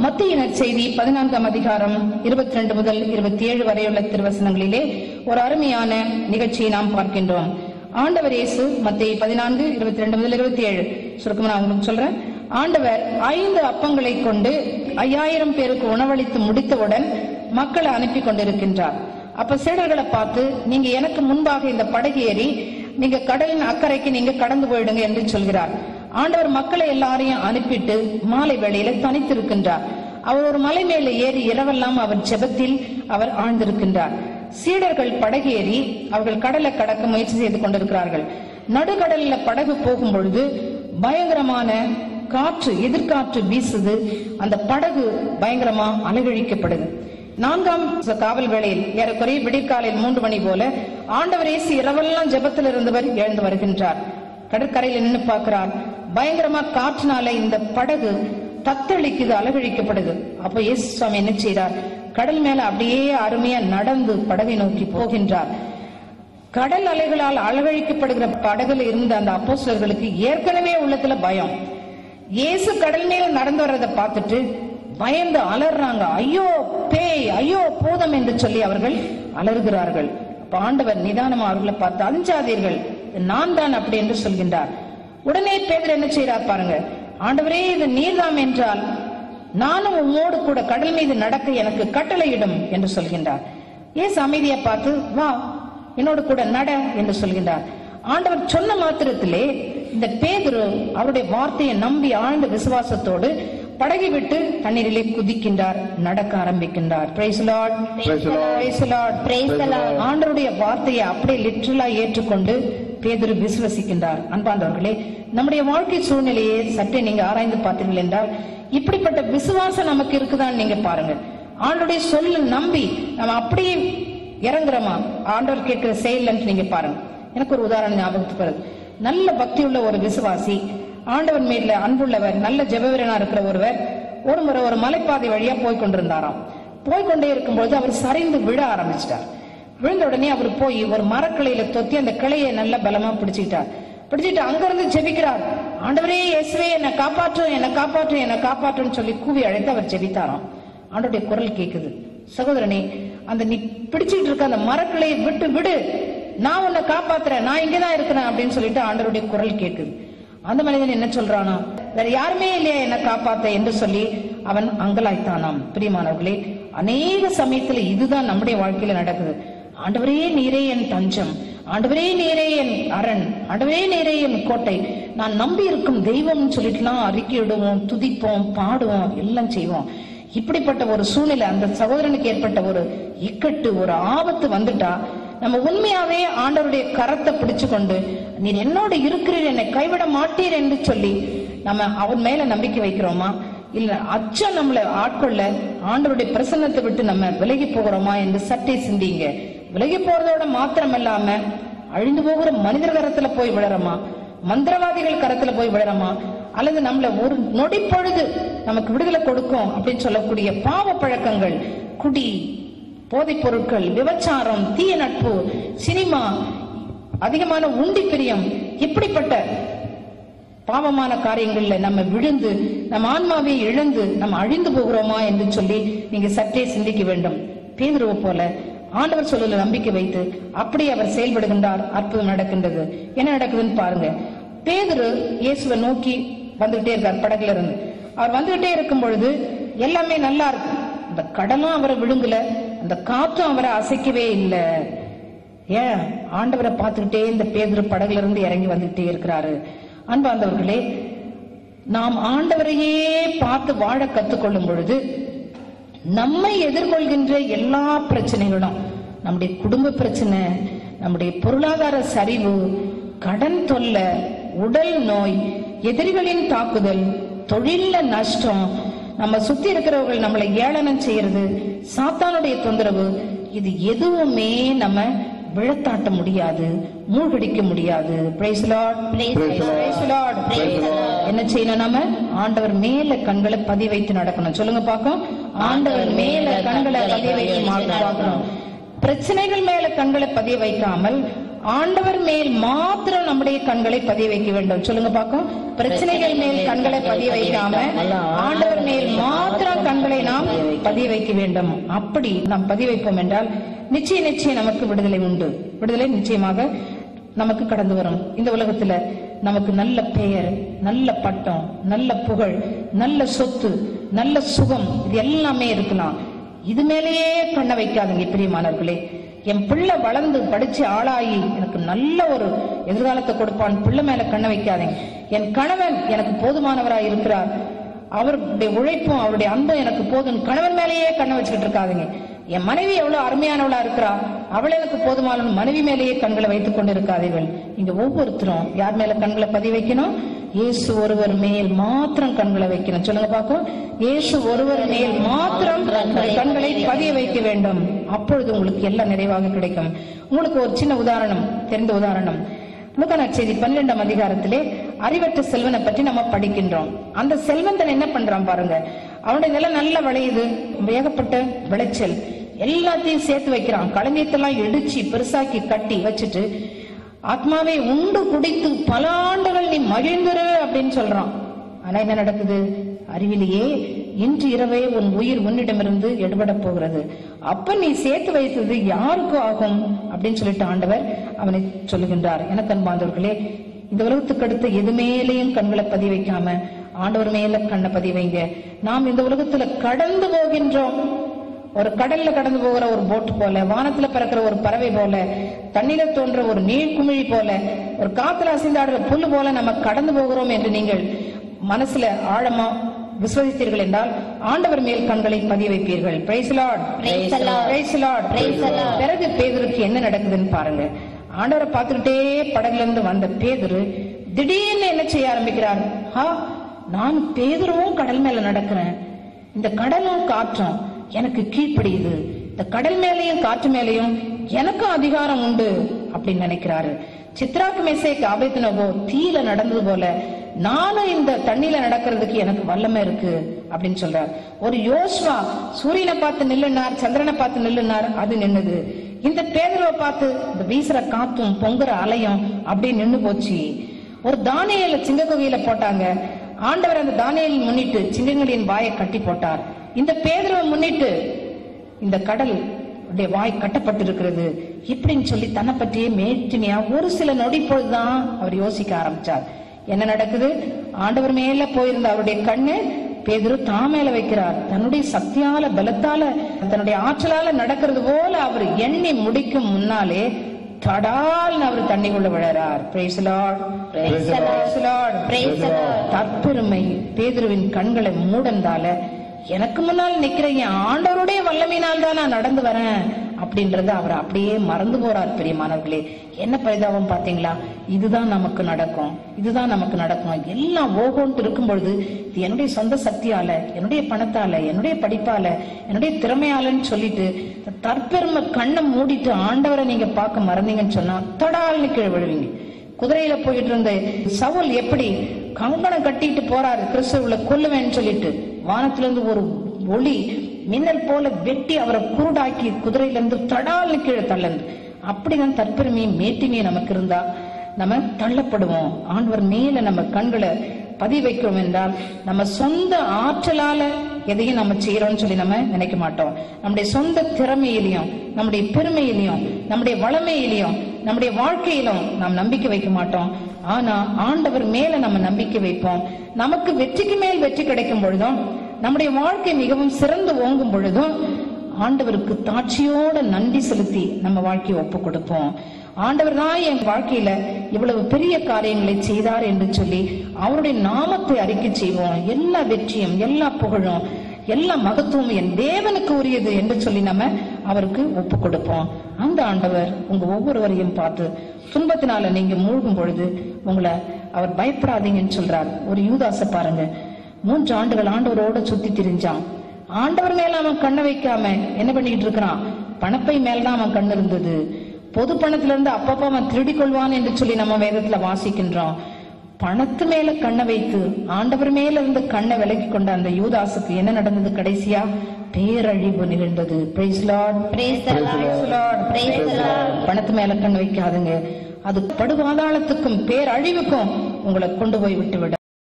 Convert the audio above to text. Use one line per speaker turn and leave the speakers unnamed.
மத்திய நற்செய்தி பதினான்காம் அதிகாரம் இருபத்தி ரெண்டு முதல் இருபத்தி ஏழு வரையுள்ள திருவசனங்களிலே ஒரு அருமையான நிகழ்ச்சியை நாம் பார்க்கின்றோம் ஆண்டவர் இயேசு மத்திய பதினான்கு இருபத்தி ரெண்டு முதல் இருபத்தி ஏழு சுருக்கமா நான் உங்களுக்கு சொல்றேன் ஆண்டவர் ஐந்து அப்பங்களை கொண்டு ஐயாயிரம் பேருக்கு உணவளித்து முடித்தவுடன் மக்களை அனுப்பி கொண்டிருக்கின்றார் அப்ப சீடர்களை பார்த்து நீங்க எனக்கு முன்பாக இந்த படகு ஏறி நீங்க கடலின் அக்கறைக்கு நீங்க கடந்து போயிடுங்க என்று சொல்கிறார் ஆண்டவர் மக்களை எல்லாரையும் அனுப்பிட்டு மாலை வேளையில தனித்திருக்கின்றார் அவர் ஒரு மலை மேலே ஏறி இரவெல்லாம் அவர் ஜெபத்தில் அவர் ஆழ்ந்திருக்கின்றார் சீடர்கள் படகேறி அவர்கள் கடலை கடக்க முயற்சி செய்து கொண்டிருக்கிறார்கள் நடுக்கடல்ல படகு போகும் பொழுது பயங்கரமான காற்று எதிர்காற்று வீசுது அந்த படகு பயங்கரமா அலகழிக்கப்படுது நான்காம் காவல் வேளையில் ஏறக்குறைய விடிக்காலையில் மூன்று மணி போல ஆண்டவர் இயேசு இரவெல்லாம் ஜெபத்தில் இருந்தவர் எழுந்து வருகின்றார் கடற்கரையில் நின்று பார்க்கிறார் பயங்கரமா காற்றினால இந்த படகு தத்தளிக்குது அலகழிக்கப்படுது அப்ப இயேசு சுவாமி என்ன செய்றார் கடல் மேல அப்படியே அருமையா நடந்து படகை நோக்கி போகின்றார் கடல் அலைகளால் அலகழிக்கப்படுகிற படகுல இருந்த அந்த அப்போஸ்தலர்களுக்கு ஏற்கனவே உள்ளத்துல பயம் இயேசு கடல் மேல நடந்து வர்றதை பார்த்துட்டு பயந்து அலறாங்க ஐயோ பேய் ஐயோ பூதம் என்று சொல்லி அவர்கள் அலறுகிறார்கள் அப்ப ஆண்டவர் நிதானமா அவர்களை பார்த்து அஞ்சாதீர்கள் நான் தான் அப்படி என்று சொல்கின்றார் உடனே பேதர் என்ன செய்றார் பாருங்க ஆண்டவரே இது நீர்தாம் என்றால் நானும் உம்மோடு கூட கடல் மீது நடக்க எனக்கு கட்டளையிடும் என்று சொல்கின்றார் ஏசு அமைதியை பார்த்து வா என்னோடு கூட நட என்று சொல்கின்றார் ஆண்டவர் சொன்ன மாத்திரத்திலே இந்த பேதுரு அவருடைய வார்த்தையை நம்பி ஆழ்ந்த விசுவாசத்தோடு படகை விட்டு தண்ணீரிலே குதிக்கின்றார் நடக்க ஆரம்பிக்கின்றார் Praise the Lord.
Praise the Lord.
Praise the Lord.
Praise the Lord.
ஆண்டவருடைய வார்த்தையை அப்படியே லிட்டரலா ஏற்றுக்கொண்டு பேதுரு விசுவசிக்கின்றார் அன்பாண்டவர்களே நம்முடைய வாழ்க்கை சூழ்நிலையை சற்றே நீங்க ஆராய்ந்து பார்த்தீர்கள் என்றால் இப்படிப்பட்ட விசுவாசம் நமக்கு இருக்குதான்னு நீங்க பாருங்க ஆண்டோடைய சொல்ல நம்பி நம்ம அப்படியே இறங்குறோமா ஆண்டவர் கேட்கிற செயல் நீங்க பாருங்க எனக்கு ஒரு உதாரணம் ஞாபகத்துக்கு வருது நல்ல பக்தி உள்ள ஒரு விசுவாசி ஆண்டவன் மேல அன்புள்ளவர் நல்ல ஜெபவீரனா இருக்கிற ஒருவர் ஒரு முறை ஒரு மலைப்பாதை வழியா போய் கொண்டிருந்தாராம் போய்கொண்டே இருக்கும்போது அவர் சரிந்து விழ ஆரம்பிச்சிட்டார் விழுந்த உடனே அவர் போய் ஒரு மரக்கிளையில தொத்தி அந்த கிளையை நல்ல பலமா பிடிச்சிட்டார் பிடிச்சிட்டு அங்கிருந்து ஜெபிக்கிறார் ஆண்டவரே இயேசுவே என்னை காப்பாற்றும் என்னை காப்பாற்றும் என்னை காப்பாற்றும் சொல்லி கூவி அழைத்து அவர் ஜெபித்தாராம் ஆண்டோடைய குரல் கேக்குது சகோதரனே அந்த நீ பிடிச்சிட்டு இருக்க அந்த மரக்கிளையை விட்டு விடு நான் உன்னை காப்பாத்துறேன் நான் இங்கதான் இருக்கிறேன் அப்படின்னு சொல்லிட்டு ஆண்டவருடைய குரல் கேக்குது அந்த மனிதன் என்ன சொல்றானா வேற யாருமே இல்லையா என்ன காப்பாத்த என்று சொல்லி அவன் அங்கலாய்த்தானாம் பிரியமானவர்களே அநேக சமயத்துல இதுதான் நம்முடைய வாழ்க்கையில நடக்குது ஆண்டவரே நீரே என் தஞ்சம் ஆண்டவரே நீரே என் அரண் ஆண்டவரே நீரே என் கோட்டை நான் நம்பி இருக்கும் தெய்வம் சொல்லிட்டுலாம் அறிக்கையிடுவோம் துதிப்போம் பாடுவோம் எல்லாம் செய்வோம் இப்படிப்பட்ட ஒரு சூழ்நிலை அந்த சகோதரனுக்கு ஏற்பட்ட ஒரு இக்கட்டு ஒரு ஆபத்து வந்துட்டா நம்ம உண்மையாவே ஆண்டவருடைய கரத்தை பிடிச்சு கொண்டு நீர் என்னோட இருக்கிறீர் என்னை கைவிட மாட்டீர் என்று சொல்லி நம்ம அவன் மேல நம்பிக்கை வைக்கிறோமா இல்ல அச்சம் நம்மளை ஆட்கொள்ள ஆண்டவருடைய பிரசன்னத்தை விட்டு நம்ம விலகி போகிறோமா என்று சற்றே சிந்திங்க விலகி போறதோட மாத்திரம் இல்லாம அழிந்து போகிற மனிதர் கரத்துல போய் விழறோமா மந்திரவாதிகள் கரத்துல போய் விழறோமா அல்லது நம்மள ஒரு நொடி பொழுது நமக்கு விடுதலை கொடுக்கும் அப்படின்னு சொல்லக்கூடிய பாவ பழக்கங்கள் குடி போதைப் பொருட்கள் விபச்சாரம் தீய நட்பு சினிமா அதிகமான உண்டி பிரியம் இப்படிப்பட்ட பாவமான காரியங்கள்ல நம்ம விழுந்து நம்ம ஆன்மாவை இழந்து நம்ம அழிந்து போகிறோமா என்று சொல்லி நீங்க சற்றே சிந்திக்க வேண்டும் பேதுருவை போல ஆண்டவர் சொல்லல நம்பிக்கை வைத்து அப்படி அவர் செயல்படுகின்றார் அற்புதம் நடக்கின்றது என்ன நடக்குதுன்னு பாருங்க பேதுரு இயேசுவை நோக்கி வந்துகிட்டே இருக்கார் படகுல இருந்து அவர் வந்துகிட்டே இருக்கும் பொழுது எல்லாமே நல்லா இருக்கு அந்த கடலும் அவரை விழுங்கல அந்த காற்றும் அவரை அசைக்கவே இல்லை ஏன் ஆண்டவரை பார்த்துக்கிட்டே இந்த பேதுரு படகுல இருந்து இறங்கி வந்துகிட்டே இருக்கிறாரு அன்பார்ந்தவர்களே நாம் ஆண்டவரையே பார்த்து வாழ கத்துக்கொள்ளும் பொழுது நம்மை எதிர்கொள்கின்ற எல்லா பிரச்சனைகளும் நம்முடைய குடும்ப பிரச்சனை நம்முடைய பொருளாதார சரிவு கடன் தொல்லை உடல் நோய் எதிரிகளின் தாக்குதல் தொழில்ல நஷ்டம் நம்ம சுத்தி இருக்கிறவர்கள் நம்மளை ஏளனம் செய்யறது சாத்தானுடைய தொந்தரவு இது எதுவுமே நம்ம விழத்தாட்ட முடியாது மூழ்கடிக்க முடியாது Praise the Lord.
Praise the Lord.
Praise the Lord.
Praise the Lord.
என்ன செய்யணும் நாம ஆண்டவர் மேல கண்களை பதிய வைத்து நடக்கணும் சொல்லுங்க பாப்போம் ஆண்டவர் மேல கண்களை பதிய வைத்து பார்க்கணும் பிரச்சனைகள் மேல கண்களை பதிய வைக்காமல் ஆண்டவர் மேல் மாத்திரம் நம்முடைய கண்களை பதிய வைக்க வேண்டும் சொல்லுங்க பாக்கும் பிரச்சனைகள் மேல் கண்களை பதிய வைக்காம ஆண்டவர் மேல் மாத்திரம் கண்களை கண்களை நாம் பதிய வைக்க வேண்டும் அப்படி நாம் பதிய வைப்போம் என்றால் நிச்சயம் நிச்சயம் நமக்கு விடுதலை உண்டு விடுதலை நிச்சயமாக நமக்கு கடந்து வரும் இந்த உலகத்துல நமக்கு நல்ல பெயர் நல்ல பட்டம் நல்ல புகழ் நல்ல சொத்து நல்ல சுகம் இது எல்லாமே இருக்கலாம் இது மேலேயே கண்ண வைக்காதுங்க பிரியமானவர்களே என் பிள்ளை வளர்ந்து படிச்சு ஆளாகி எனக்கு நல்ல ஒரு எதிர்காலத்தை கொடுப்பான் பிள்ளை மேல கண்ண வைக்காதீங்க என் கணவன் எனக்கு போதுமானவராய் இருக்கிறார் அவருடைய உழைப்பும் அவருடைய அன்பும் எனக்கு போதும் கணவன் மேலேயே கண்ணை வச்சுக்கிட்டு இருக்காதுங்க என் மனைவி எவ்வளவு அருமையானவளா இருக்கிறா அவள் எனக்கு போதுமான மனைவி மேலேயே கண்களை வைத்துக் கொண்டு இருக்காதீர்கள் இங்க ஒவ்வொருத்தரும் யார் மேல கண்களை பதிய வைக்கணும் இயேசு ஒருவர் மேல் மாத்திரம் கண்களை வைக்கணும் சொல்லுங்க பாப்போம் இயேசு ஒருவர் மேல் மாத்திரம் கண்களை பதிய வைக்க வேண்டும் அப்பொழுது உங்களுக்கு எல்லாம் நிறைவாக கிடைக்கும் உங்களுக்கு ஒரு சின்ன உதாரணம் தெரிந்த உதாரணம் லூக்கா நற்செய்தி பன்னிரெண்டாம் அதிகாரத்திலே அறிவற்ற செல்வனை பற்றி நம்ம படிக்கின்றோம் அந்த செல்வந்தன் என்ன பண்றான் பாருங்க அவனுடைய நிலம் நல்லா விளையுது ஏகப்பட்ட விளைச்சல் எல்லாத்தையும் சேர்த்து வைக்கிறான் களஞ்சியத்தெல்லாம் இடிச்சு பெருசாக்கி கட்டி வச்சுட்டு ஆத்மாவை உண்டு குடித்து பல ஆண்டுகள் நீ மகிழ்ந்துரு அப்படின்னு சொல்றான் ஆனா என்ன நடக்குது அறிவிலேயே இன்று இரவே உன் உயிர் உன்னிடமிருந்து எடுபட போகிறது அப்ப நீ சேர்த்து வைத்தது யாருக்கு ஆகும் அப்படின்னு சொல்லிட்டு ஆண்டவர் அவனை சொல்லுகின்றார் எனக்கு அன்பாந்தவர்களே இந்த உலகத்துக்கு அடுத்து எது மேலேயும் கண்களை பதிய வைக்காம ஆண்டவர் மேல கண்ணை பதிய வைங்க நாம் இந்த உலகத்துல கடந்து போகின்றோம் ஒரு கடல்ல கடந்து போகிற ஒரு போட் போல வானத்துல பறக்கிற ஒரு பறவை போல தண்ணீர தோன்ற ஒரு நீர்க்குமிழி போல ஒரு காத்துல அசைந்தாடுற புல்லு போல நம்ம கடந்து போகிறோம் என்று நீங்கள் மனசுல ஆழமா விசுவசித்தீர்கள் என்றால் ஆண்டவர் மேல் கண்களை பதிய வைப்பீர்கள் Praise the Lord.
Praise the Lord.
Praise the Lord.
Praise the Lord.
பிறகு பேதுருக்கு என்ன நடக்குதுன்னு பாருங்க ஆண்டவரை பார்த்துக்கிட்டே படகுல இருந்து வந்த பேதுரு திடீர்னு என்ன செய்ய ஆரம்பிக்கிறார் ஹா நான் பேதுருவும் கடல் மேல நடக்கிறேன் இந்த கடலும் காற்றும் எனக்கு கீழ்ப்படியுது இந்த கடல் மேலேயும் காற்று மேலேயும் எனக்கும் அதிகாரம் உண்டு அப்படின்னு நினைக்கிறாரு சித்ராக்கு மெசேக்கு ஆபத்தினகோ தீல நடந்தது போல நானும் இந்த தண்ணியில நடக்கிறதுக்கு எனக்கு வல்லமை இருக்கு அப்படின்னு சொல்றார் ஒரு யோசுவா சூரியனை பார்த்து நில்லுனார் சந்திரனை பார்த்து நில்லுனார் அது நின்னுது இந்த பேதரை பார்த்து இந்த வீசுற காத்தும் பொங்குற அலையும் அப்படியே நின்னு போச்சு ஒரு தானியல சிங்க குகையில போட்டாங்க ஆண்டவர் அந்த தானியலில் முன்னிட்டு சிங்கங்களின் வாயை கட்டி போட்டார் இந்த பேதரை முன்னிட்டு இந்த கடல் உடைய வாய் கட்டப்பட்டிருக்கிறது இப்படின்னு சொல்லி தன்னை பற்றியே மேட்டினியா ஒரு சில நொடி பொழுதுதான் அவர் யோசிக்க ஆரம்பிச்சார் என்ன நடக்குது ஆண்டவர் மேல போயிருந்த அவருடைய கண்ணு பேதுரு தான் மேல வைக்கிறார் தன்னுடைய சக்தியால பலத்தால தன்னுடைய ஆற்றலால நடக்கிறது போல அவர் எண்ணி முடிக்கும் முன்னாலே தடால்னு அவர் தண்ணிக்குள்ள விழறார் Praise the Lord.
Praise the Lord.
Praise the Lord.
Praise the Lord.
தற்பெருமை பேதுருவின் கண்களை மூடந்தால எனக்கு முன்னால் நிக்கிற என் ஆண்டவருடைய வல்லமையினால் தான் நான் நடந்து வரேன் அப்படின்றத அவர் அப்படியே மறந்து போறார் பெரியமானவர்களே என்ன பரிதாபம் பாத்தீங்களா இதுதான் நமக்கு நடக்கும் இதுதான் நமக்கு நடக்கும் எல்லாம் ஓகோன்ட்டு இருக்கும் பொழுது இது என்னுடைய சொந்த சக்தியால என்னுடைய பணத்தால என்னுடைய படிப்பால என்னுடைய திறமையாலன்னு சொல்லிட்டு தற்பெருமை கண்ணை மூடிட்டு ஆண்டவரை நீங்க பார்க்க மறந்தீங்கன்னு சொன்னா தொடால்னு கீழே விழுவீங்க குதிரையில போயிட்டு இருந்த சவுல் எப்படி கங்கணம் கட்டிட்டு போறாரு கிறிஸ்துவ கொல்லுவேன்னு சொல்லிட்டு வானத்துல இருந்து ஒரு ஒளி மின்னல் போல வெட்டி அவரை குருடாக்கி குதிரையில இருந்து தடால்னு கீழே தள்ளந்து அப்படிதான் தற்பெருமையும் மேட்டிமையும் நமக்கு இருந்தா நம்ம தள்ளப்படுவோம் ஆண்டவர் மேல நம்ம கண்களை பதிய வைக்கிறோம் என்றால் நம்ம சொந்த ஆற்றலால எதையும் நம்ம செய்யறோம்னு சொல்லி நம்ம நினைக்க மாட்டோம் நம்முடைய சொந்த திறமையிலையும் நம்முடைய பெருமையிலையும் நம்முடைய வளமையிலையும் நம்முடைய வாழ்க்கையிலும் நாம் நம்பிக்கை வைக்க மாட்டோம் ஆனா ஆண்டவர் மேல நம்ம நம்பிக்கை வைப்போம் நமக்கு வெற்றிக்கு மேல் வெற்றி கிடைக்கும் பொழுதும் நம்முடைய வாழ்க்கை மிகவும் சிறந்து ஓங்கும் பொழுதும் ஆண்டவருக்கு தாட்சியோட நன்றி செலுத்தி நம்ம வாழ்க்கையை ஒப்பு கொடுப்போம் ஆண்டவர் தான் என் வாழ்க்கையில இவ்வளவு பெரிய காரியங்களை செய்தார் என்று சொல்லி அவருடைய நாமத்தை அறிக்கை செய்வோம் எல்லா வெற்றியும் எல்லா புகழும் எல்லா மகத்துவமும் என் தேவனுக்கு உரியது என்று சொல்லி நம்ம அவருக்கு ஒப்பு கொடுப்போம் அந்த ஆண்டவர் உங்க ஒவ்வொருவரையும் பார்த்து துன்பத்தினால நீங்க மூழ்கும் பொழுது உங்களை அவர் பயப்படாதீங்கன்னு சொல்றார் ஒரு யூதாச பாருங்க மூன்று ஆண்டுகள் ஆண்டவரோட சுத்தி திரிஞ்சான் ஆண்டவர் மேல அவன் கண்ணை வைக்காம என்ன பண்ணிட்டு இருக்கிறான் பணப்பை மேலதான் அவன் கண்ணு இருந்தது பொது பணத்துல இருந்து அப்பப்ப அவன் திருடிக் கொள்வான் என்று சொல்லி நம்ம வேதத்துல வாசிக்கின்றோம் பணத்து மேல கண்ணை வைத்து ஆண்டவர் மேல இருந்து கண்ணை விலக்கி கொண்ட அந்த யூதாசுக்கு என்ன நடந்தது கடைசியா பேரழிவு நிகழ்ந்தது Praise Lord.
Praise the Lord.
Praise Lord.
Praise the Lord.
பணத்து மேல கண் வைக்காதுங்க அது படுபாதாளத்துக்கும் பேரழிவுக்கும் உங்களை கொண்டு போய் விட்டு விடும்